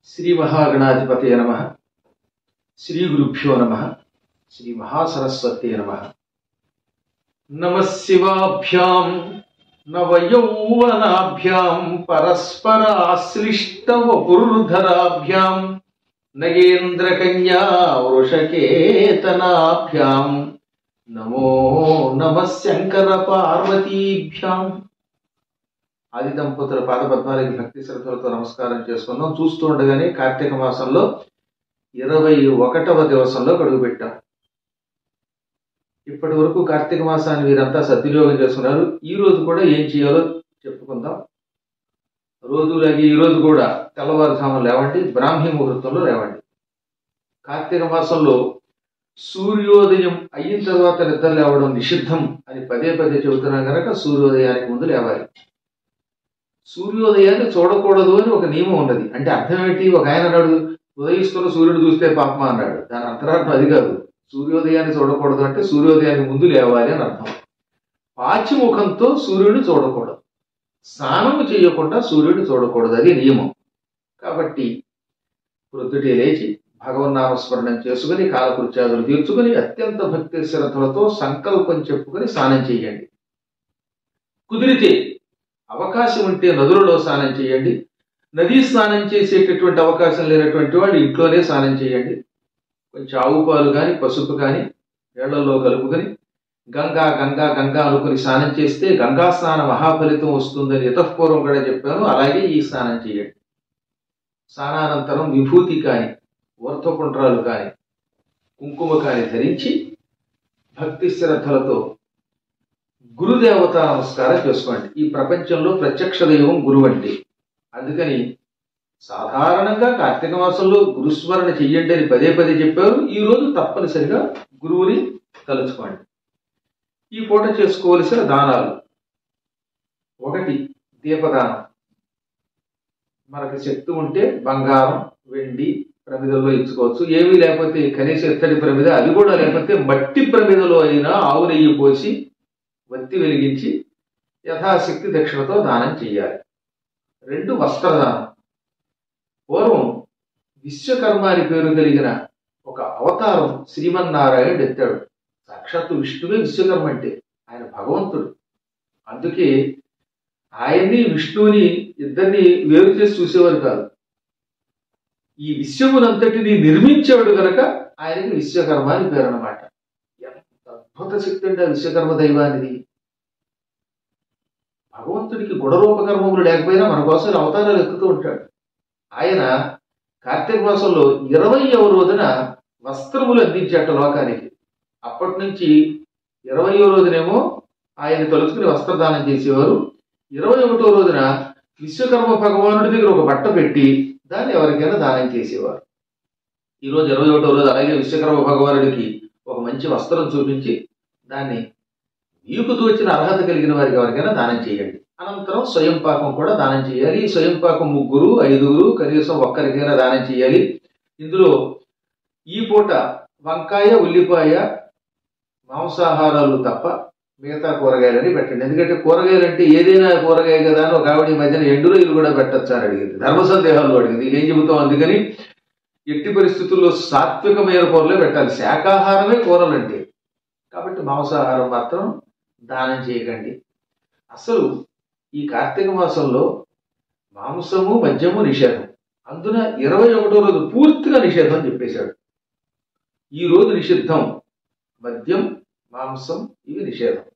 శ్రీ మహాగణాధిపతే నమ శ్రీ గురుభ్యో నమ శ్రీ మహాసరస్వతే నమ నమ శివాభ్యాం నవయౌవనాభ్యాం పరస్పరాశ్లిష్టవపుర్ధరాభ్యాం నగేంద్రకన్యా వృషకేతనాభ్యాం నమో నమ శంకర పార్వతీభ్యాం ఆది దంపతుల పాదపద్మాలకి భక్తి శ్రద్ధలతో నమస్కారం చేసుకున్నాం చూస్తూ ఉండగానే కార్తీక మాసంలో ఇరవై ఒకటవ దివసంలో అడుగు పెట్టాం ఇప్పటి వరకు కార్తీక మాసాన్ని వీరంతా సద్వినియోగం చేసుకున్నారు ఈ రోజు కూడా ఏం చేయాలో చెప్పుకుందాం రోజులాగే ఈ రోజు కూడా తెల్లవారుజామున లేవండి బ్రాహ్మీ ముహూర్తంలో లేవండి కార్తీక మాసంలో సూర్యోదయం అయిన తర్వాత నిద్ర లేవడం నిషిద్ధం అని పదే పదే చెబుతున్నాం కనుక సూర్యోదయానికి ముందు లేవాలి సూర్యోదయాన్ని చూడకూడదు అని ఒక నియమం ఉన్నది అంటే అర్థం ఏంటి ఒక ఆయన అన్నాడు ఉదయిస్తున్న సూర్యుడు చూస్తే పాపమా అన్నాడు దాని అంతరార్థం అది కాదు సూర్యోదయాన్ని చూడకూడదు అంటే సూర్యోదయానికి ముందు లేవాలి అని అర్థం పాచిముఖంతో సూర్యుడిని చూడకూడదు స్నానము చేయకుండా సూర్యుడిని చూడకూడదు అది నియమం కాబట్టి ప్రొద్దుటే లేచి భగవన్నామస్మరణం చేసుకుని కాలకృత్యాదులు తీర్చుకుని అత్యంత భక్తి శ్రద్ధలతో సంకల్పం చెప్పుకొని స్నానం చేయండి కుదిరితే అవకాశం ఉంటే నదులలో స్నానం చేయండి నదీ స్నానం చేసేటటువంటి అవకాశం లేనటువంటి వాళ్ళు ఇంట్లోనే స్నానం చేయండి కొంచెం ఆవు పాలు కానీ పసుపు కానీ నీళ్లలో కలుపుకొని గంగా గంగా గంగా అనుకుని స్నానం చేస్తే గంగా స్నాన మహాఫలితం వస్తుందని యతఃపూర్వం కూడా చెప్పాను అలాగే ఈ స్నానం చేయండి స్నానానంతరం విభూతి కానీ ఊర్ధ్వపుండ్రాలు కానీ కుంకుమ కానీ ధరించి భక్తి శ్రద్ధలతో గురుదేవత నమస్కారం చేసుకోండి ఈ ప్రపంచంలో ప్రత్యక్ష దైవం గురువు అంటే అందుకని సాధారణంగా కార్తీక మాసంలో గురుస్మరణ చెయ్యండి అని పదే పదే చెప్పారు ఈ రోజు తప్పనిసరిగా గురువుని తలుచుకోండి ఈ పూట చేసుకోవలసిన దానాలు ఒకటి దీపదానం మనకు శక్తి ఉంటే బంగారం వెండి ప్రమిదల్లో ఇచ్చుకోవచ్చు ఏమీ లేకపోతే కనీసం ఎత్తడి ప్రమిద అది కూడా లేకపోతే మట్టి ప్రమిదలో అయినా ఆవు నెయ్యి పోసి వత్తి వెలిగించి యథాశక్తి దక్షిణతో దానం చేయాలి రెండు వస్త్రదానం పూర్వం విశ్వకర్మ అని పేరు కలిగిన ఒక అవతారం శ్రీమన్నారాయణుడు ఎత్తాడు సాక్షాత్తు విష్ణువే విశ్వకర్మ అంటే ఆయన భగవంతుడు అందుకే ఆయన్ని విష్ణువుని ఇద్దరిని వేరు చేసి చూసేవారు కాదు ఈ విశ్వమునంతటిని నిర్మించేవాడు గనక ఆయనకి విశ్వకర్మ అని పేరు అనమాట ఎంత అద్భుత శక్తి అంటే ఆ విశ్వకర్మ దైవానిది భగవంతుడికి గుణరూపకర్మములు లేకపోయినా మన కోసం అవతారాలు ఎక్కుతూ ఉంటాడు ఆయన కార్తీక మాసంలో ఇరవైవ రోజున వస్త్రములు అందించేట లోకానికి అప్పటి నుంచి ఇరవయో రోజునేమో ఆయన తలుచుకుని వస్త్రదానం చేసేవారు ఇరవై ఒకటో రోజున విశ్వకర్మ భగవానుడి దగ్గర ఒక బట్ట పెట్టి దాన్ని ఎవరికైనా దానం చేసేవారు ఈరోజు ఇరవై ఒకటో రోజు అలాగే విశ్వకర్మ భగవానుడికి ఒక మంచి వస్త్రం చూపించి దాన్ని మీకు తోచిన అర్హత కలిగిన వారికి ఎవరికైనా దానం చేయండి అనంతరం స్వయం పాకం కూడా దానం చేయాలి ఈ స్వయం పాకం ముగ్గురు ఐదుగురు కనీసం ఒక్కరికైనా దానం చేయాలి ఇందులో ఈ పూట వంకాయ ఉల్లిపాయ మాంసాహారాలు తప్ప మిగతా కూరగాయలని పెట్టండి ఎందుకంటే కూరగాయలు అంటే ఏదైనా కూరగాయ కదా అని ఒక ఆవిడ ఈ మధ్యన ఎండు రొయ్యలు కూడా పెట్టచ్చు అని అడిగింది ధర్మ సందేహాలు అడిగింది ఏం చెబుతాం అందుకని ఎట్టి పరిస్థితుల్లో సాత్వికమైన కూరలే పెట్టాలి శాకాహారమే కూరలు అంటే కాబట్టి మాంసాహారం మాత్రం దానం చేయకండి అసలు ఈ కార్తీక మాసంలో మాంసము మద్యము నిషేధం అందున ఇరవై ఒకటో రోజు పూర్తిగా నిషేధం అని చెప్పేశాడు ఈ రోజు నిషిద్ధం మద్యం మాంసం ఇవి నిషేధం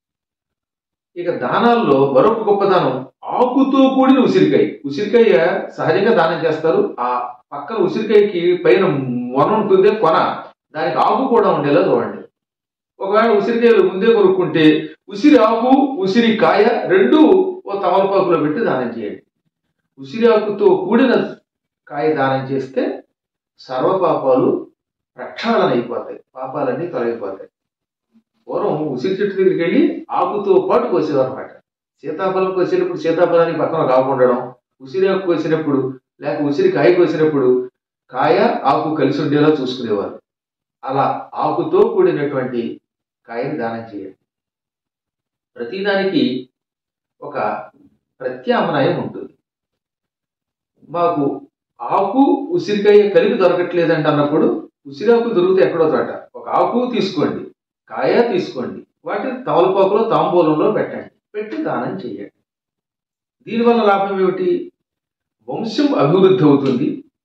ఇక దానాల్లో మరొక గొప్పదానం ఆకుతో కూడిన ఉసిరికాయ ఉసిరికాయ సహజంగా దానం చేస్తారు ఆ పక్కన ఉసిరికాయకి పైన మొన ఉంటుంది కొన దానికి ఆకు కూడా ఉండేలా చూడండి ఒకవేళ ఉసిరికాయలు ముందే కొనుక్కుంటే ఉసిరి ఆకు ఉసిరి కాయ రెండు ఓ తమలపాకులో పెట్టి దానం చేయండి ఉసిరి ఆకుతో కూడిన కాయ దానం చేస్తే సర్వపాపాలు ప్రక్షాళన అయిపోతాయి పాపాలన్నీ తొలగిపోతాయి పూర్వం ఉసిరి చెట్టు దగ్గరికి వెళ్ళి ఆకుతో పాటు కోసేవారు అనమాట సీతాఫలం కోసేటప్పుడు సీతాఫలానికి పక్కన కాకుండడం ఉసిరి ఆకు కోసినప్పుడు లేక ఉసిరి కాయ కోసినప్పుడు కాయ ఆకు కలిసి ఉండేలా చూసుకునేవారు అలా ఆకుతో కూడినటువంటి కాయని దానం చేయండి ప్రతిదానికి ఒక ప్రత్యామ్నాయం ఉంటుంది మాకు ఆకు ఉసిరికాయ కలిపి దొరకట్లేదంట అన్నప్పుడు ఉసిరాకు దొరికితే ఎక్కడో చోట ఒక ఆకు తీసుకోండి కాయ తీసుకోండి వాటిని తమలపాకులో తాంబూలంలో పెట్టండి పెట్టి దానం చేయండి దీనివల్ల లాభం ఏమిటి వంశం అభివృద్ధి అవుతుంది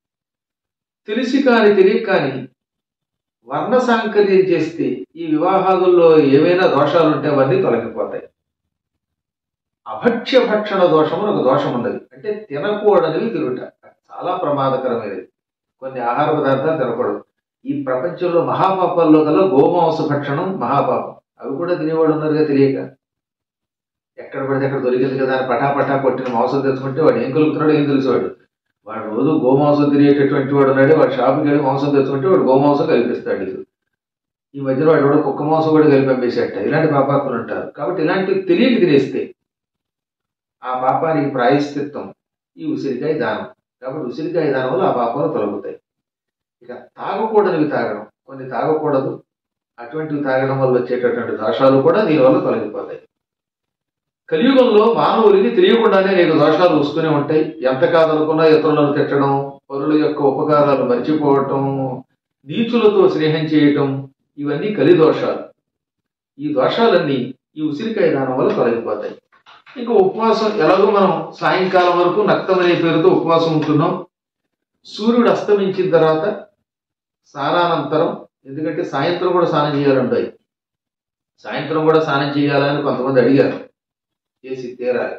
తెలిసి కాని తెలియక కాని వర్ణ సాంకర్యం చేస్తే ఈ వివాహాదుల్లో ఏవైనా దోషాలు ఉంటే అవన్నీ తొలగిపోతాయి అభక్ష్య భక్షణ దోషం అని ఒక దోషం ఉన్నది అంటే తినకూడనివి తిరుగుట చాలా ప్రమాదకరమైనది కొన్ని ఆహార పదార్థాలు తినకూడదు ఈ ప్రపంచంలో మహాపాపాల్లో కల్లా గోమాంస భక్షణం మహాపాపం అవి కూడా తినేవాడు ఉన్నారుగా తెలియక ఎక్కడ పడితే అక్కడ దొరికింది కదా అని పటా పటా కొట్టిన మాంసం తెచ్చుకుంటే వాడు ఏం కలుగుతున్నాడో ఏం తెలిసేవాడు వాడు రోజు గోమాంసం తినేటటువంటి వాడు ఉన్నాడు వాడు షాప్కి వెళ్ళి మాంసం తెచ్చుకుంటే వాడు గోమాంసం కల్పిస్తాడు ఇది ఈ మధ్యలో వాడు కూడా కుక్క మాంసం కూడా కలిపి పంపేసేట ఇలాంటి పాపాత్ములు ఉంటారు కాబట్టి ఇలాంటివి తెలియక తినేస్తే ఆ పాపానికి ప్రాయశ్చిత్తం ఈ ఉసిరికాయ దానం కాబట్టి ఉసిరికాయ దానం వల్ల ఆ పాపాలు తొలగుతాయి ఇక తాగకూడనివి తాగడం కొన్ని తాగకూడదు అటువంటివి తాగడం వల్ల వచ్చేటటువంటి దోషాలు కూడా దీనివల్ల తొలగిపోతాయి కలియుగంలో మానవులకి తెలియకుండానే అనేక దోషాలు వస్తూనే ఉంటాయి ఎంత కాదనుకున్నా ఇతరులను తిట్టడం పరుల యొక్క ఉపకారాలు మర్చిపోవటం నీచులతో స్నేహం చేయటం ఇవన్నీ కలి దోషాలు ఈ దోషాలన్నీ ఈ ఉసిరికాయ దానం వల్ల తొలగిపోతాయి ఇంకా ఉపవాసం ఎలాగో మనం సాయంకాలం వరకు నక్తం అనే పేరుతో ఉపవాసం ఉంటున్నాం సూర్యుడు అస్తమించిన తర్వాత స్నానానంతరం ఎందుకంటే సాయంత్రం కూడా స్నానం చేయాలంటాయి సాయంత్రం కూడా స్నానం చేయాలని కొంతమంది అడిగారు చేసి తీరాలి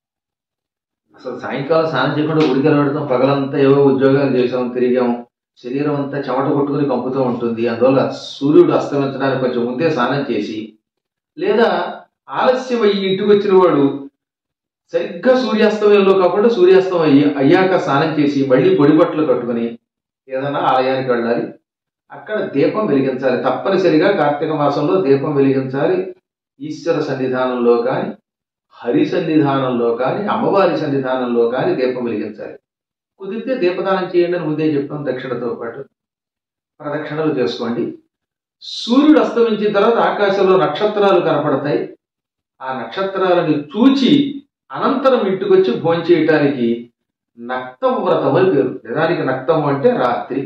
అసలు సాయంకాలం స్నానం చేయకుండా ఉడికలు పెడతాం పగలంతా ఏవో ఉద్యోగాలు చేసాం తిరిగాం శరీరం అంతా చెమట కొట్టుకుని కంపుతూ ఉంటుంది అందువల్ల సూర్యుడు అస్తమించడానికి కొంచెం ముందే స్నానం చేసి లేదా ఆలస్యం అయ్యి ఇంటికి వచ్చిన వాడు సరిగ్గా సూర్యాస్తమయంలో కాకుండా సూర్యాస్తం అయ్యి అయ్యాక స్నానం చేసి మళ్ళీ పొడి బట్టలు కట్టుకుని ఏదైనా ఆలయానికి వెళ్ళాలి అక్కడ దీపం వెలిగించాలి తప్పనిసరిగా కార్తీక మాసంలో దీపం వెలిగించాలి ఈశ్వర సన్నిధానంలో కానీ హరి సన్నిధానంలో కానీ అమ్మవారి సన్నిధానంలో కానీ దీపం వెలిగించాలి కుదిరితే దీపదానం చేయండి అని ముందే చెప్పాం దక్షిణతో పాటు ప్రదక్షిణలు చేసుకోండి సూర్యుడు అస్తమించిన తర్వాత ఆకాశంలో నక్షత్రాలు కనపడతాయి ఆ నక్షత్రాలను చూచి అనంతరం ఇంటికొచ్చి భోంచేయటానికి నక్తం వ్రతం అని పేరు నిజానికి నక్తం అంటే రాత్రి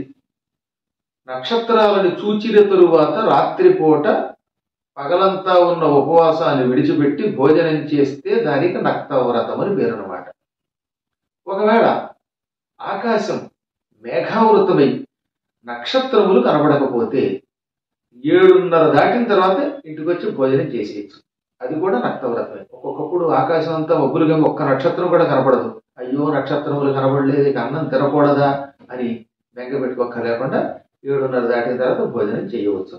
నక్షత్రాలను చూచిన తరువాత రాత్రిపూట పగలంతా ఉన్న ఉపవాసాన్ని విడిచిపెట్టి భోజనం చేస్తే దానికి నక్తవ్రతం అని పేరు అనమాట ఒకవేళ ఆకాశం మేఘావృతమై నక్షత్రములు కనబడకపోతే ఏడున్నర దాటిన తర్వాత ఇంటికి వచ్చి భోజనం చేసేయచ్చు అది కూడా నక్తవ్రతమే ఒక్కొక్కప్పుడు ఆకాశం అంతా మబ్బులుగా ఒక్క నక్షత్రం కూడా కనపడదు అయ్యో నక్షత్రములు కనబడలేదు ఇక అన్నం తినకూడదా అని బెంగ పెట్టుకోక లేకుండా ఏడున్నర దాటిన తర్వాత భోజనం చేయవచ్చు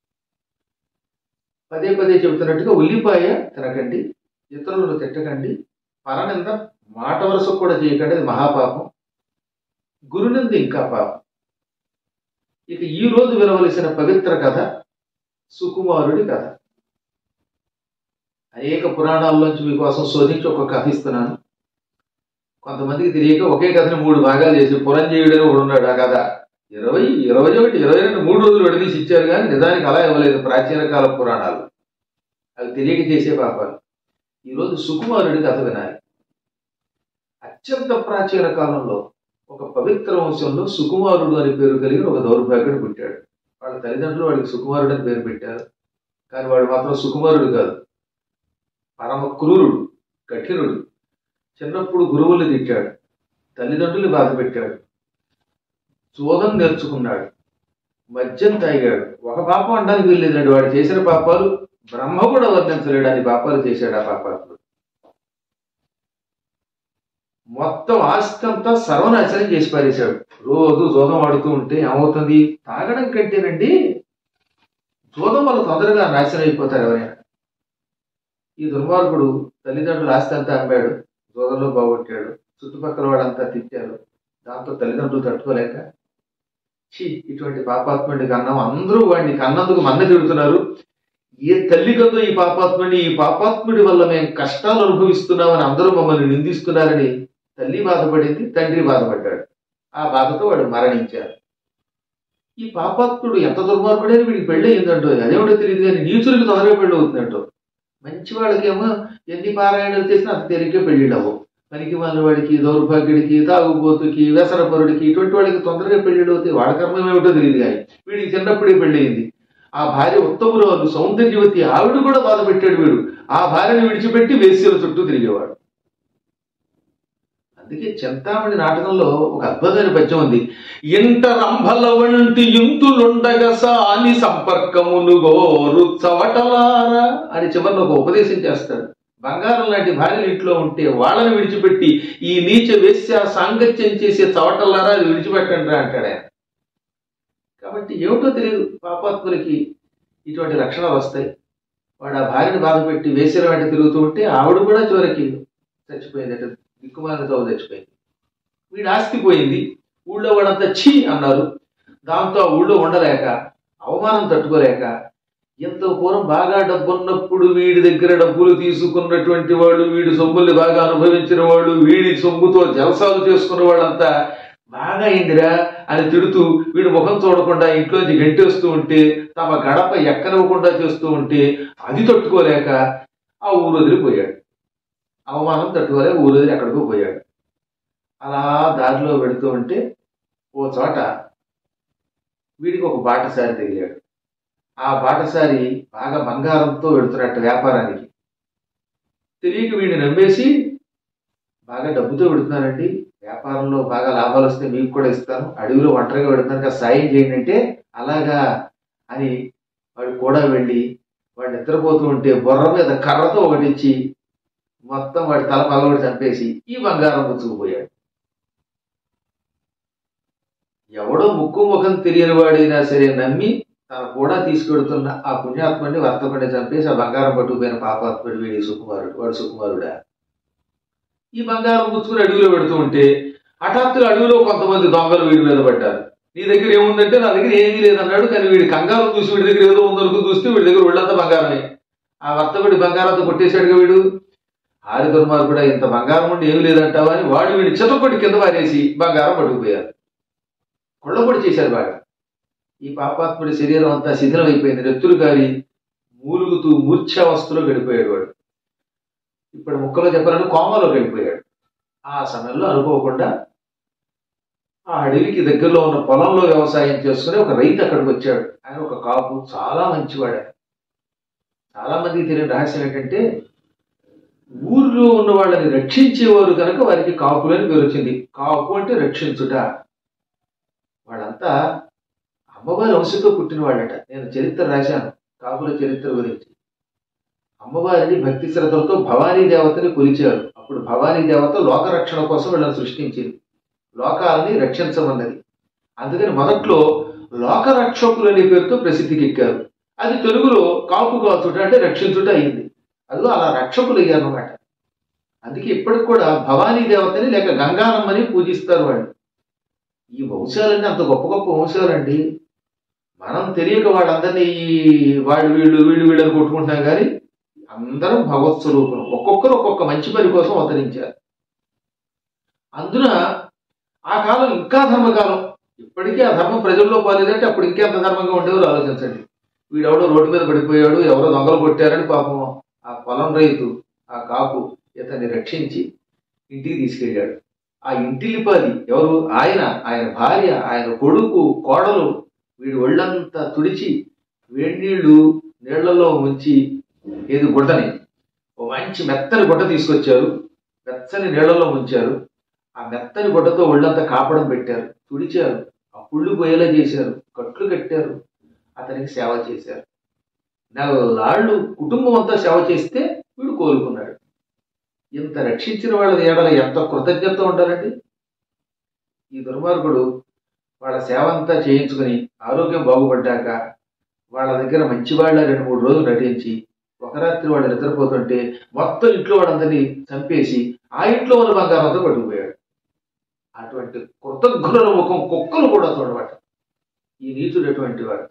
పదే పదే చెబుతున్నట్టుగా ఉల్లిపాయ తినకండి ఇతరులను తిట్టకండి పరనింద మాట వరుస కూడా చేయకండి అది మహాపాపం గురునింద ఇంకా పాపం ఇక ఈ రోజు వినవలసిన పవిత్ర కథ సుకుమారుడి కథ అనేక పురాణాల్లోంచి మీకోసం శోధించి ఒక కథ ఇస్తున్నాను కొంతమందికి తెలియక ఒకే కథని మూడు భాగాలు చేసి పురంజీయుడని ఒకడు ఉన్నాడు ఆ కథ ఇరవై ఇరవై ఒకటి ఇరవై రెండు మూడు రోజులు విడదీసి ఇచ్చారు కానీ నిజానికి అలా ఇవ్వలేదు ప్రాచీన కాల పురాణాలు అవి తెలియక చేసే పాపాలు ఈరోజు సుకుమారుడి కథ వినాలి అత్యంత ప్రాచీన కాలంలో ఒక పవిత్ర వంశంలో సుకుమారుడు అని పేరు కలిగిన ఒక దౌర్భాగ్యుడు పుట్టాడు వాళ్ళ తల్లిదండ్రులు వాడికి సుకుమారుడు అని పేరు పెట్టారు కానీ వాడు మాత్రం సుకుమారుడు కాదు పరమ క్రూరుడు కఠినుడు చిన్నప్పుడు గురువులు తిట్టాడు తల్లిదండ్రులు బాధ పెట్టాడు జోదం నేర్చుకున్నాడు మద్యం తాగాడు ఒక పాపం అనడానికి వీల్లేదండి వాడు చేసిన పాపాలు బ్రహ్మ కూడా వర్ణించలేడు అని పాపాలు చేశాడు ఆ పాపాత్ముడు మొత్తం ఆస్తి అంతా సర్వనాశనం చేసి పారేశాడు రోజు జోదం ఆడుతూ ఉంటే ఏమవుతుంది తాగడం కంటేనండి జోదం వల్ల తొందరగా నాశనం అయిపోతారు ఎవరైనా ఈ దుర్మార్గుడు తల్లిదండ్రులు ఆస్తి అంతా అమ్మాడు జోదంలో బాగొట్టాడు చుట్టుపక్కల వాళ్ళంతా తిట్టారు దాంతో తల్లిదండ్రులు తట్టుకోలేక ఛీ ఇటువంటి పాపాత్ముడిని కన్నాం అందరూ వాడిని కన్నందుకు మన్న తిడుతున్నారు ఏ తల్లి కదో ఈ పాపాత్ముడిని ఈ పాపాత్ముడి వల్ల మేము కష్టాలు అనుభవిస్తున్నామని అందరూ మమ్మల్ని నిందిస్తున్నారని తల్లి బాధపడింది తండ్రి బాధపడ్డాడు ఆ బాధతో వాడు మరణించారు ఈ పాపాత్ముడు ఎంత దుర్మార్గుడని వీడికి పెళ్ళి అయిందంటో అదేమిటో తెలియదు కానీ నీచులకు తొందరగా పెళ్ళి అవుతుందంటో మంచి వాళ్ళకేమో ఎన్ని పారాయణలు చేసినా అంత తేలిగ్గా పెళ్ళిళ్ళు అవ్వవు పనికి వాడికి దౌర్భాగ్యుడికి తాగుబోతుకి వ్యసనపరుడికి ఇటువంటి వాళ్ళకి తొందరగా పెళ్ళిళ్ళు అవుతాయి వాడి కర్మం ఏమిటో తెలియదు కానీ వీడికి చిన్నప్పుడే పెళ్ళయింది ఆ భార్య ఉత్తమురాలు సౌందర్యవతి ఆవిడ కూడా బాధ పెట్టాడు వీడు ఆ భార్యను విడిచిపెట్టి వేశ్యల చుట్టూ తిరిగేవాడు అందుకే చింతామణి నాటకంలో ఒక అద్భుతమైన పద్యం ఉంది ఇంట రంభల వంటి ఇంతులుండగా సాని సంపర్కమును గోరు చవటలారా అని చివరిలో ఒక ఉపదేశం చేస్తాడు బంగారం లాంటి భార్యలు ఇంట్లో ఉంటే వాళ్ళని విడిచిపెట్టి ఈ నీచ వేశ్య సాంగత్యం చేసే చవటలారా అది విడిచిపెట్టండి రా అంటాడు ఆయన కాబట్టి ఏమిటో తెలియదు పాపాత్ములకి ఇటువంటి లక్షణాలు వస్తాయి వాడు ఆ భార్యను బాధ పెట్టి వేసిన వెంట తిరుగుతూ ఉంటే ఆవిడ కూడా చివరికి చచ్చిపోయింది అంటే దిక్కుమాలతో చచ్చిపోయింది వీడి ఆస్తి పోయింది ఊళ్ళో వాడంతా ఛీ అన్నారు దాంతో ఆ ఊళ్ళో ఉండలేక అవమానం తట్టుకోలేక ఎంత పూర్వం బాగా డబ్బున్నప్పుడు వీడి దగ్గర డబ్బులు తీసుకున్నటువంటి వాళ్ళు వీడి సొమ్ముల్ని బాగా అనుభవించిన వాళ్ళు వీడి సొమ్ముతో జలసాలు చేసుకున్న వాళ్ళంతా బాగా అయిందిరా అని తిడుతూ వీడి ముఖం చూడకుండా ఇంట్లోంచి గెంటేస్తూ ఉంటే తమ గడప ఎక్కనివ్వకుండా చేస్తూ ఉంటే అది తట్టుకోలేక ఆ ఊరు వదిలిపోయాడు అవమానం తట్టుకోలేక ఊరు వదిలి ఎక్కడికో పోయాడు అలా దారిలో వెళుతూ ఉంటే ఓ చోట వీడికి ఒక బాటసారి తగిలాడు ఆ బాటసారి బాగా బంగారంతో వెళుతున్నట్టు వ్యాపారానికి తెలియక వీడిని నమ్మేసి బాగా డబ్బుతో వెళుతున్నానండి వ్యాపారంలో బాగా లాభాలు వస్తే మీకు కూడా ఇస్తాను అడవిలో ఒంటరిగా వెళుతున్నాను కదా సాయం చేయండి అంటే అలాగా అని వాడు కూడా వెళ్ళి వాడు నిద్రపోతూ ఉంటే బుర్ర మీద కర్రతో ఒకటిచ్చి మొత్తం వాడి తల పగలబడి చంపేసి ఈ బంగారం పుచ్చుకుపోయాడు ఎవడో ముక్కు ముఖం తెలియని వాడైనా సరే నమ్మి తన కూడా తీసుకెడుతున్న ఆ పుణ్యాత్మని వర్తకుడిని చంపేసి ఆ బంగారం పట్టుకుపోయిన పాపాత్ముడు వీడి సుకుమారుడు వాడు సుకుమారుడా ఈ బంగారం పుచ్చుకుని అడవిలో పెడుతూ ఉంటే హఠాత్తుగా అడవిలో కొంతమంది దొంగలు వీడి మీద పడ్డారు నీ దగ్గర ఏముందంటే నా దగ్గర ఏమీ లేదన్నాడు కానీ వీడి కంగారం చూసి వీడి దగ్గర ఏదో ఉందనుకు చూస్తే వీడి దగ్గర ఒళ్ళంతా బంగారమే ఆ వర్తకుడి బంగారంతో కొట్టేశాడుగా వీడు ఆరి దుర్మార్గుడు కూడా ఇంత బంగారం ఉండి ఏమీ లేదంటావా అని వాడు వీడి చితకొట్టి కింద పారేసి బంగారం పట్టుకుపోయారు కొళ్ళపొడి చేశారు బాగా ఈ పాపాత్ముడి శరీరం అంతా శిథిలం అయిపోయింది నెత్తులు గారి మూలుగుతూ మూర్ఛావస్థలో గడిపోయాడు వాడు ఇప్పుడు ముక్కలో చెప్పాలంటే కోమలో గడిపోయాడు ఆ సమయంలో అనుకోకుండా ఆ అడవికి దగ్గరలో ఉన్న పొలంలో వ్యవసాయం చేసుకుని ఒక రైతు అక్కడికి వచ్చాడు ఆయన ఒక కాపు చాలా మంచివాడు ఆయన. చాలా మందికి తెలియని రహస్యం ఏంటంటే ఊర్లో ఉన్న వాళ్ళని రక్షించేవారు కనుక వారికి కాపులని పేరు వచ్చింది కాపు అంటే రక్షించుట వాళ్ళంతా అమ్మవారి వంశతో పుట్టిన వాళ్ళట నేను చరిత్ర రాశాను కాపుల చరిత్ర గురించి అమ్మవారిని భక్తి శ్రద్ధలతో భవానీ దేవతని కొలిచారు అప్పుడు భవానీ దేవత లోకరక్షణ కోసం వీళ్ళని సృష్టించింది లోకాలని రక్షించమన్నది అందుకని మొదట్లో లోకరక్షకులు అనే పేరుతో ప్రసిద్ధికి ఎక్కారు అది తెలుగులో కాపు కాల్చుట అంటే రక్షించుట అయింది అదిగో అలా రక్షకులు అయ్యారన్నమాట అందుకే ఇప్పటికి కూడా భవానీ దేవతని లేక గంగానమ్మని పూజిస్తారు వాళ్ళు ఈ వంశాలన్నీ అంత గొప్ప గొప్ప వంశాలండి మనం తెలియక వాళ్ళందరినీ ఈ వాళ్ళు వీళ్ళు వీళ్ళు వీళ్ళని కొట్టుకుంటున్నాం కానీ అందరం భగవత్ స్వరూపం ఒక్కొక్కరు ఒక్కొక్క మంచి పని కోసం అవతరించారు అందున ఆ కాలం ఇంకా ధర్మకాలం ఇప్పటికీ ఆ ధర్మం ప్రజల్లో పోలేదంటే అప్పుడు ఇంకెంత ధర్మంగా ఉండేవారు ఆలోచించండి వీడెవడో రోడ్డు మీద పడిపోయాడు ఎవరో దొంగలు కొట్టారని పాపం ఆ పొలం రైతు ఆ కాపు ఇతన్ని రక్షించి ఇంటికి తీసుకెళ్ళాడు ఆ ఇంటిల్లిపాది ఎవరు ఆయన ఆయన భార్య ఆయన కొడుకు కోడలు వీడి ఒళ్ళంతా తుడిచి వేడి నీళ్లు నీళ్లలో ముంచి ఏది గుడ్డని ఓ మంచి మెత్తని గుడ్డ తీసుకొచ్చారు మెత్తని నీళ్లలో ముంచారు ఆ మెత్తని గుడ్డతో ఒళ్ళంతా కాపడం పెట్టారు తుడిచారు ఆ పుళ్ళు పోయేలా చేశారు కట్లు కట్టారు అతనికి సేవ చేశారు నెలలాళ్ళు కుటుంబం అంతా సేవ చేస్తే వీడు కోలుకున్నాడు ఇంత రక్షించిన వాళ్ళ ఏడల ఎంత కృతజ్ఞత ఉండాలండి ఈ దుర్మార్గుడు వాళ్ళ సేవ అంతా చేయించుకుని ఆరోగ్యం బాగుపడ్డాక వాళ్ళ దగ్గర మంచి వాళ్ళ రెండు మూడు రోజులు నటించి ఒక రాత్రి వాళ్ళు నిద్రపోతుంటే మొత్తం ఇంట్లో వాళ్ళందరినీ చంపేసి ఆ ఇంట్లో ఉన్న బంగారంతో పట్టుకుపోయాడు అటువంటి కృతజ్ఞుల ముఖం కుక్కలు కూడా చూడబట్ట ఈ నీచుడు ఎటువంటి వాడు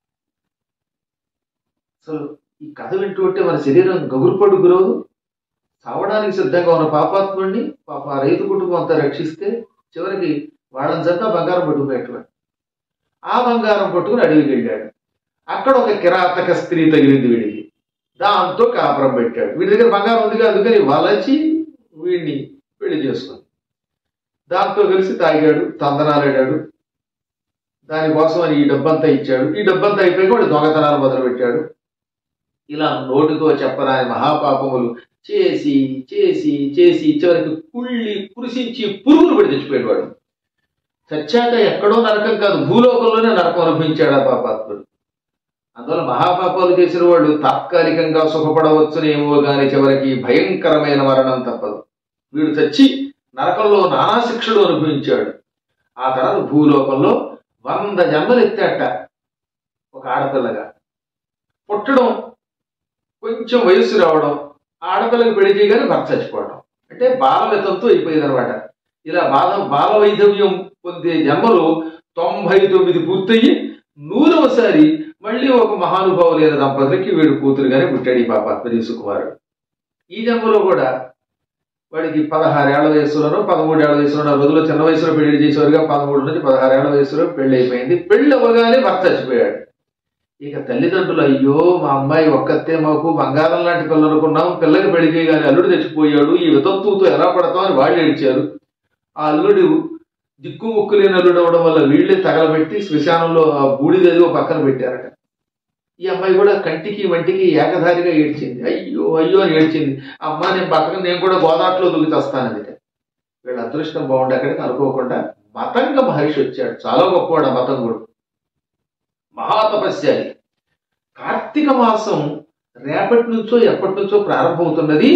అసలు ఈ కథ వింటూ ఉంటే మన శరీరం గగురుపడు గురవదు చావడానికి సిద్ధంగా ఉన్న పాపాత్ముడిని పాప ఆ రైతు కుటుంబం అంతా రక్షిస్తే చివరికి వాళ్ళని చంపా బంగారం పట్టుకుపోయేటువంటి ఆ బంగారం పట్టుకుని అడవికి వెళ్ళాడు అక్కడ ఒక కిరాతక స్త్రీ తగిలింది వీడికి దాంతో కాపురం పెట్టాడు వీడి దగ్గర బంగారం ఉందిగా అందుకని వలచి వీడిని పెళ్లి చేసుకుంది దాంతో కలిసి తాగాడు తందనాలాడాడు దానికోసం అని ఈ డబ్బంతా ఇచ్చాడు ఈ డబ్బంతా అయిపోయి వాడు దొంగతనాలు మొదలుపెట్టాడు ఇలా నోటితో చెప్పరాని మహాపాపములు చేసి చేసి చేసి చివరికి కుళ్ళి కురిసించి పురుగులు పడి తెచ్చిపోయాడు వాడు చచ్చాక ఎక్కడో నరకం కాదు భూలోకంలోనే నరకం అనుభవించాడు ఆ పాపాత్ముడు అందువల్ల మహాపాపాలు చేసిన వాళ్ళు తాత్కాలికంగా సుఖపడవచ్చునేమో గాని చివరికి భయంకరమైన మరణం తప్పదు వీడు చచ్చి నరకంలో నానా శిక్షలు అనుభవించాడు ఆ తర్వాత భూలోకంలో వంద జన్మలు ఎత్తాట ఒక ఆడపిల్లగా పుట్టడం కొంచెం వయస్సు రావడం ఆడపిల్లకి పెళ్లి చేయగానే భర్త చచ్చిపోవడం అంటే బాలవితంతో అయిపోయింది అనమాట ఇలా బాల బాల వైధవ్యం పొందే జన్మలు తొంభై తొమ్మిది పూర్తయి నూరవసారి మళ్ళీ ఒక మహానుభావులైన దంపతులకి వీడు కూతురుగానే పుట్టాడు ఈ పాపాత్మరి సుకుమారుడు ఈ జన్మలో కూడా వాడికి పదహారేళ్ల వయసులోనో పదమూడేళ్ల వయసులోనో ఆ రోజుల్లో చిన్న వయసులో పెళ్లి చేసేవారుగా పదమూడు నుంచి పదహారేళ్ల వయసులో పెళ్లి అయిపోయింది పెళ్లి అవ్వగానే భర్త చచ్చిపోయాడు ఇక తల్లిదండ్రులు అయ్యో మా అమ్మాయి ఒక్కతే మాకు బంగారం లాంటి పిల్లలు అనుకున్నాం పిల్లకి పెళ్లి చేయగానే అల్లుడు చచ్చిపోయాడు ఈ వితంతువుతో ఎలా పడతామని వాళ్ళు ఏడ్చారు ఆ అల్లుడు దిక్కు ముక్కు లేని అల్లుడు అవడం వల్ల వీళ్ళే తగలబెట్టి శ్మశానంలో ఆ బూడిదది ఓ పక్కన పెట్టారట ఈ అమ్మాయి కూడా కంటికి వంటికి ఏకధారిగా ఏడ్చింది అయ్యో అయ్యో అని ఏడ్చింది అమ్మ నేను పక్కన నేను కూడా గోదాట్లో దూకి వస్తానది వీళ్ళ అదృష్టం బాగుండే అక్కడికి అనుకోకుండా మతంగ మహర్షి వచ్చాడు చాలా గొప్పవాడు ఆ మతంగుడు మహాతపస్యాలి కార్తీక మాసం రేపటి నుంచో ఎప్పటి నుంచో ప్రారంభమవుతున్నది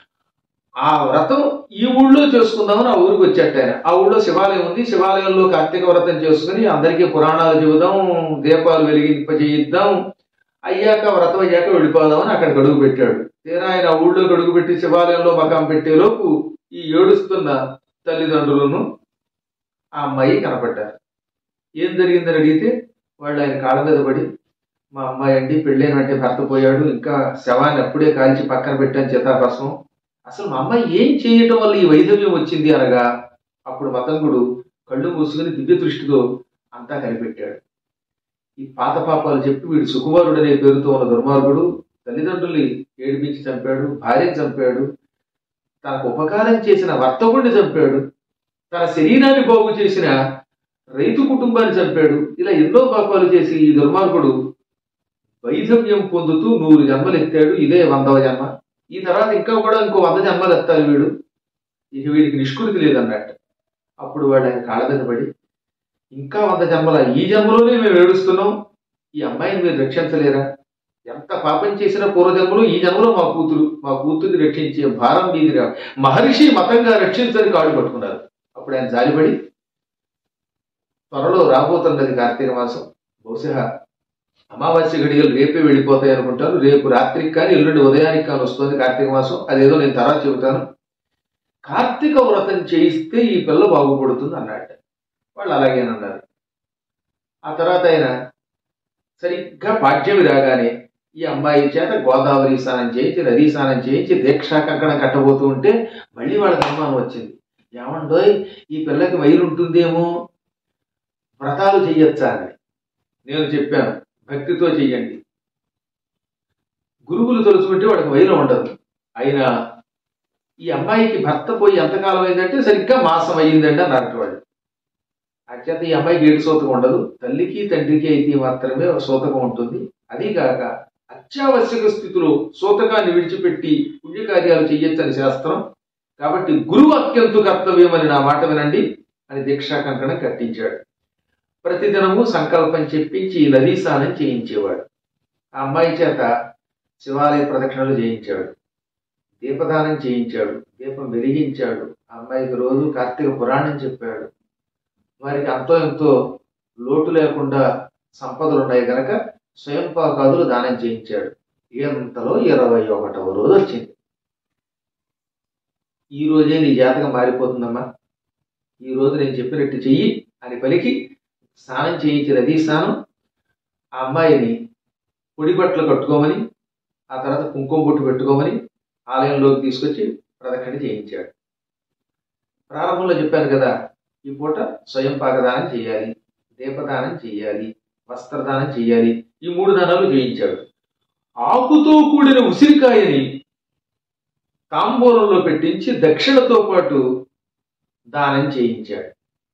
ఆ వ్రతం ఈ ఊళ్ళో చేసుకుందామని ఆ ఊరికి వచ్చాట ఆయన ఆ ఊళ్ళో శివాలయం ఉంది శివాలయంలో కార్తీక వ్రతం చేసుకుని అందరికీ పురాణాలు చెబుదాం దీపాలు వెలిగింపజేయిద్దాం అయ్యాక వ్రతం అయ్యాక వెళ్ళిపోదామని అక్కడికి అడుగు పెట్టాడు తీరా ఆయన ఆ ఊళ్ళోకి అడుగు పెట్టి శివాలయంలో మకాం పెట్టేలోపు ఈ ఏడుస్తున్న తల్లిదండ్రులను ఆ అమ్మాయి కనపడ్డారు ఏం జరిగిందని అడిగితే వాళ్ళు ఆయన కాళ్ళ మీద పడి మా అమ్మాయి అండి పెళ్ళైన అంటే భర్త పోయాడు ఇంకా శవాన్ని అప్పుడే కాల్చి పక్కన పెట్టాను చితాభస్మం అసలు మా అమ్మాయి ఏం చేయటం వల్ల ఈ వైధవ్యం వచ్చింది అనగా అప్పుడు మతంగుడు కళ్ళు మూసుకుని దివ్య దృష్టితో అంతా కనిపెట్టాడు ఈ పాత పాపాలు చెప్పి వీడు సుకుమారుడు అనే పేరుతో ఉన్న దుర్మార్గుడు తల్లిదండ్రుల్ని ఏడిపించి చంపాడు భార్యను చంపాడు తనకు ఉపకారం చేసిన వర్తకుడిని చంపాడు తన శరీరాన్ని బాగు చేసిన రైతు కుటుంబాన్ని చంపాడు ఇలా ఎన్నో పాపాలు చేసి ఈ దుర్మార్గుడు వైధవ్యం పొందుతూ నూరు జన్మలు ఎత్తాడు ఇదే వందవ జన్మ ఈ తర్వాత ఇంకా కూడా ఇంకో వంద జన్మలు ఎత్తాలి వీడు ఇక వీడికి నిష్కృతి లేదన్నట్టు అప్పుడు వాడు ఆయన కాళ్ళ మీద పడి ఇంకా వంద జన్మల ఈ జన్మలోనే మేము ఏడుస్తున్నాం ఈ అమ్మాయిని మీరు రక్షించలేరా ఎంత పాపం చేసిన పూర్వజన్మలో ఈ జన్మలో మా కూతురు మా కూతుర్ని రక్షించే భారం మీదిరా మహర్షి మతంగా రక్షించని కాడు పట్టుకున్నారు అప్పుడు ఆయన జాలిపడి త్వరలో రాబోతున్నది కార్తీక మాసం బహుశా అమావాస్య గడియలు రేపే వెళ్ళిపోతాయి అనుకుంటారు రేపు రాత్రికి కానీ ఎల్లుండి ఉదయానికి కానీ వస్తుంది కార్తీక మాసం అదేదో నేను తర్వాత చెబుతాను కార్తీక వ్రతం చేయిస్తే ఈ పిల్ల బాగుపడుతుంది అన్నట్టు వాళ్ళు అలాగేనన్నారు ఆ తర్వాత ఆయన సరిగ్గా పాఠ్యమి రాగానే ఈ అమ్మాయి చేత గోదావరి స్నానం చేయించి నదీ స్నానం చేయించి దీక్షా కంకణం కట్టబోతూ ఉంటే మళ్ళీ వాళ్ళకి అనుమానం వచ్చింది ఏమండోయ్ ఈ పిల్లకి వైరు ఉంటుందేమో వ్రతాలు చెయ్యొచ్చా అని నేను చెప్పాను భక్తితో చెయ్యండి గురువులు తలుచుకుంటే వాడికి వైరం ఉండదు అయినా ఈ అమ్మాయికి భర్త పోయి ఎంతకాలం అయిందంటే సరిగ్గా మాసం అయ్యిందండి అన్నారు వాళ్ళు అత్యంత ఈ అమ్మాయికి ఏడు సూతకం ఉండదు తల్లికి తండ్రికి అయితే మాత్రమే ఒక సూతకం ఉంటుంది అది కాక అత్యావశ్యక స్థితిలో సూతకాన్ని విడిచిపెట్టి పుణ్యకార్యాలు చెయ్యొచ్చని శాస్త్రం కాబట్టి గురువు అత్యంత కర్తవ్యం అని నా మాట వినండి అని దీక్షా కంకణం కట్టించాడు ప్రతిదినము సంకల్పం చెప్పించి ఈ నదీ స్నానం చేయించేవాడు ఆ అమ్మాయి చేత శివాలయ ప్రదక్షిణలు చేయించాడు దీపదానం చేయించాడు దీపం వెలిగించాడు ఆ అమ్మాయికి రోజు కార్తీక పురాణం చెప్పాడు వారికి అంతో ఎంతో లోటు లేకుండా సంపదలు ఉన్నాయి కనుక స్వయం పాకాదులు దానం చేయించాడు ఎంతలో ఇరవై ఒకటవ రోజు వచ్చింది ఈ రోజే నీ జాతకం మారిపోతుందమ్మా ఈ రోజు నేను చెప్పినట్టు చెయ్యి అని పలికి స్నానం చేయించి నదీ స్నానం ఆ అమ్మాయిని పొడి బట్టలు కట్టుకోమని ఆ తర్వాత కుంకుమ బొట్టు పెట్టుకోమని ఆలయంలోకి తీసుకొచ్చి ప్రదక్షిణ చేయించాడు ప్రారంభంలో చెప్పాను కదా ఈ పూట స్వయం పాకదానం చేయాలి దీపదానం చేయాలి వస్త్రదానం చేయాలి ఈ మూడు దానాలు చేయించాడు ఆకుతో కూడిన ఉసిరికాయని తాంబూలంలో పెట్టించి దక్షిణతో పాటు దానం చేయించాడు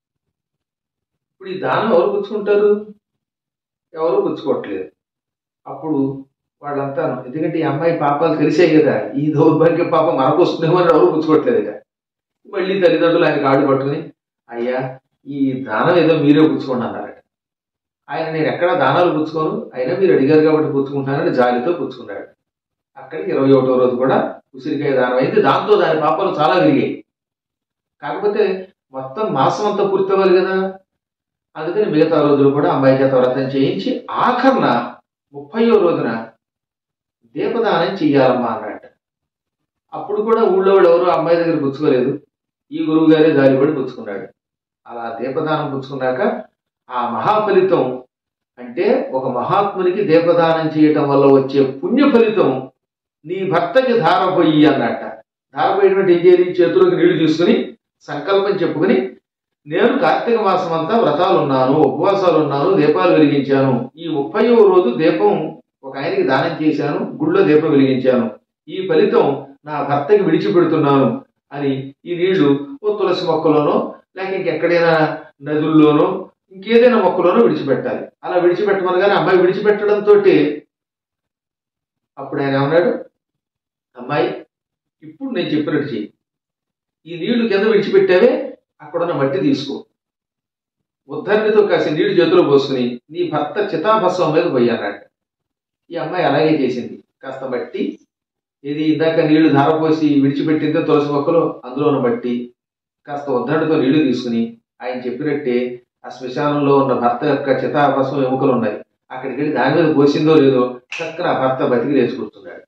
ఇప్పుడు ఈ దానం ఎవరు పుచ్చుకుంటారు ఎవరు పుచ్చుకోవట్లేదు అప్పుడు వాళ్ళంతా ఎందుకంటే ఈ అమ్మాయి పాపాలు తెలిసాయి కదా ఈ దౌర్భాగ్య పాపం మనకు వస్తుందేమో అని ఎవరు పుచ్చుకోవట్లేదు ఇక మళ్ళీ తల్లిదండ్రులు ఆయన కాడు పట్టుకుని అయ్యా ఈ దానం ఏదో మీరే పుచ్చుకోండి అన్నారట ఆయన నేను ఎక్కడ దానాలు పుచ్చుకోను అయినా మీరు అడిగారు కాబట్టి పుచ్చుకుంటానని జాలితో పుచ్చుకున్నాడు అక్కడికి ఇరవై ఒకటో రోజు కూడా ఉసిరికాయ దానం అయింది దాంతో దాని పాపాలు చాలా విరిగాయి కాకపోతే మొత్తం మాసం అంతా పూర్తవ్వాలి కదా అందుకని మిగతా రోజులు కూడా అమ్మాయి చేత వ్రతం చేయించి ఆఖరణ ముప్పయో రోజున దీపదానం చెయ్యాలమ్మా అన్నట్ట అప్పుడు కూడా ఊళ్ళో వాళ్ళు ఎవరు అమ్మాయి దగ్గర పుచ్చుకోలేదు ఈ గురువు గారే దారిపడి పుచ్చుకున్నాడు అలా దీపదానం పుచ్చుకున్నాక ఆ మహాఫలితం అంటే ఒక మహాత్మునికి దీపదానం చేయటం వల్ల వచ్చే పుణ్య ఫలితం నీ భర్తకి ధార పొయ్యి అన్నట్ట ధార పోయినటువంటి ఏం చేయాలి చేతులకు నీళ్లు తీసుకుని సంకల్పం చెప్పుకుని నేను కార్తీక మాసం అంతా వ్రతాలు ఉన్నాను ఉపవాసాలు ఉన్నాను దీపాలు వెలిగించాను ఈ ముప్పైవ రోజు దీపం ఒక ఆయనకి దానం చేశాను గుళ్ళో దీపం వెలిగించాను ఈ ఫలితం నా భర్తకి విడిచిపెడుతున్నాను అని ఈ నీళ్లు ఓ తులసి మొక్కలోనో లేక ఇంకెక్కడైనా నదుల్లోనో ఇంకేదైనా మొక్కలోనో విడిచిపెట్టాలి అలా విడిచిపెట్టమనగానే అమ్మాయి విడిచిపెట్టడంతో అప్పుడు ఆయన ఏమన్నాడు అమ్మాయి ఇప్పుడు నేను చెప్పినట్టు చెయ్యి ఈ నీళ్లు కింద విడిచిపెట్టావే అక్కడున్న మట్టి తీసుకో ఉద్ధరణితో కాసి నీళ్లు చేతిలో పోసుకుని నీ భర్త చితాభస్వం మీద పోయాన్నాడు ఈ అమ్మాయి అలాగే చేసింది కాస్త మట్టి ఇది ఇందాక నీళ్లు ధారపోసి విడిచిపెట్టిందే తులసి మొక్కలు అందులో ఉన్న మట్టి కాస్త ఉద్ధరణితో నీళ్లు తీసుకుని ఆయన చెప్పినట్టే ఆ శ్మశానంలో ఉన్న భర్త యొక్క చితాభస్వం ఎముకలు ఉన్నాయి అక్కడికి వెళ్ళి దాని మీద పోసిందో లేదో చక్కన ఆ భర్త బతికి లేచుకుంటున్నాడు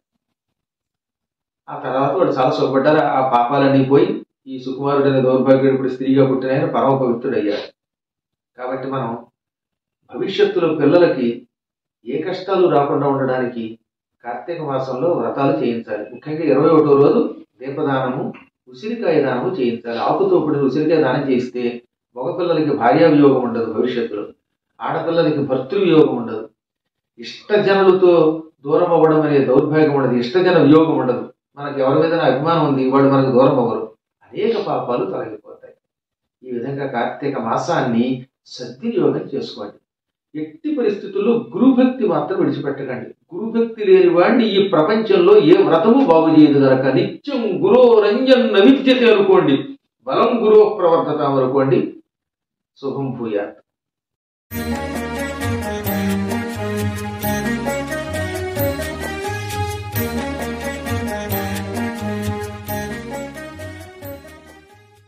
ఆ తర్వాత వాడు చాలా సుఖపడ్డారు ఆ పాపాలన్నీ పోయి ఈ సుకుమారుడైన దౌర్భాగ్యుడు ఇప్పుడు స్త్రీగా పుట్టిన ఆయన పరమ పవిత్రుడు అయ్యాడు కాబట్టి మనం భవిష్యత్తులో పిల్లలకి ఏ కష్టాలు రాకుండా ఉండడానికి కార్తీక మాసంలో వ్రతాలు చేయించాలి ముఖ్యంగా ఇరవై ఒకటో రోజు దీపదానము ఉసిరికాయ దానము చేయించాలి ఆకుతో కూడిన ఉసిరికాయ దానం చేస్తే మగపిల్లలకి భార్యా వియోగం ఉండదు భవిష్యత్తులో ఆడపిల్లలకి భర్తృవియోగం ఉండదు ఇష్టజనులతో దూరం అవ్వడం అనే దౌర్భాగ్యం ఉండదు ఇష్టజన వియోగం ఉండదు మనకి ఎవరి మీద అభిమానం ఉంది వాడు మనకు దూరం అవ్వరు అనేక పాపాలు తొలగిపోతాయి ఈ విధంగా కార్తీక మాసాన్ని సద్వినియోగం చేసుకోండి ఎట్టి పరిస్థితుల్లో గురుభక్తి మాత్రం విడిచిపెట్టకండి గురుభక్తి లేని వాడిని ఈ ప్రపంచంలో ఏ వ్రతము బాగు చేయదు గనక నిత్యం గురో రంజన్ నవిద్యతే అనుకోండి బలం గురో ప్రవర్తత అనుకోండి శుభం భూయాత్